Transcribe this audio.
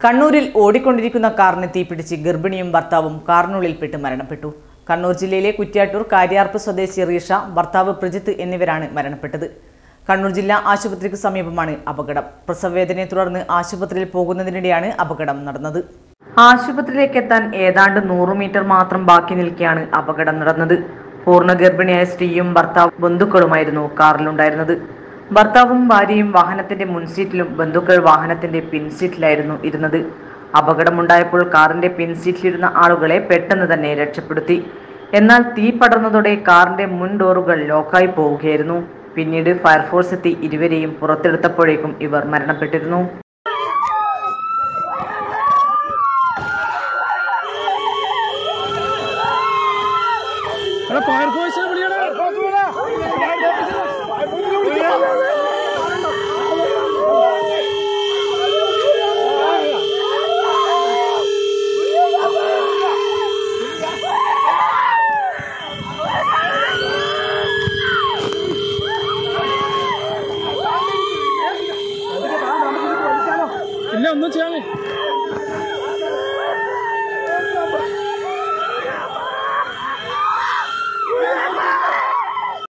കണ്ണൂരിൽ ഓടിക്കൊണ്ടിരിക്കുന്ന കാറിന് തീപിടിച്ച് ഗർഭിണിയും ഭർത്താവും കാറിനുള്ളിൽപ്പെട്ട് മരണപ്പെട്ടു കണ്ണൂർ ജില്ലയിലെ കുറ്റ്യാട്ടൂർ കാര്യാർപ്പ് സ്വദേശി റീഷ ഭർത്താവ് പ്രജിത്ത് എന്നിവരാണ് മരണപ്പെട്ടത് കണ്ണൂർ ജില്ലാ ആശുപത്രിക്ക് സമീപമാണ് അപകടം പ്രസവവേദനയെ തുടർന്ന് ആശുപത്രിയിൽ പോകുന്നതിനിടെയാണ് അപകടം നടന്നത് ആശുപത്രിയിലേക്ക് എത്താൻ ഏതാണ്ട് നൂറ് മീറ്റർ മാത്രം ബാക്കി നിൽക്കെയാണ് അപകടം നടന്നത് പൂർണ്ണ ഗർഭിണിയായ സ്ത്രീയും ഭർത്താവ് ബന്ധുക്കളുമായിരുന്നു കാറിലുണ്ടായിരുന്നത് ഭർത്താവും ഭാര്യയും വാഹനത്തിന്റെ മുൻസീറ്റിലും ബന്ധുക്കൾ വാഹനത്തിന്റെ പിൻസീറ്റിലായിരുന്നു ഇരുന്നത് അപകടമുണ്ടായപ്പോൾ കാറിന്റെ പിൻസീറ്റിലിരുന്ന ആളുകളെ പെട്ടെന്ന് തന്നെ രക്ഷപ്പെടുത്തി എന്നാൽ തീ പടർന്നതോടെ കാറിന്റെ മുൻ ഡോറുകൾ ലോക്കായി പോവുകയായിരുന്നു പിന്നീട് ഫയർഫോഴ്സ് എത്തി ഇരുവരെയും പുറത്തെടുത്തപ്പോഴേക്കും ഇവർ മരണപ്പെട്ടിരുന്നു എടാ ഫയർഫോഴ്സിനെ വിളിയടാ ഇല്ല ഒന്നും ചെയ്യാമേ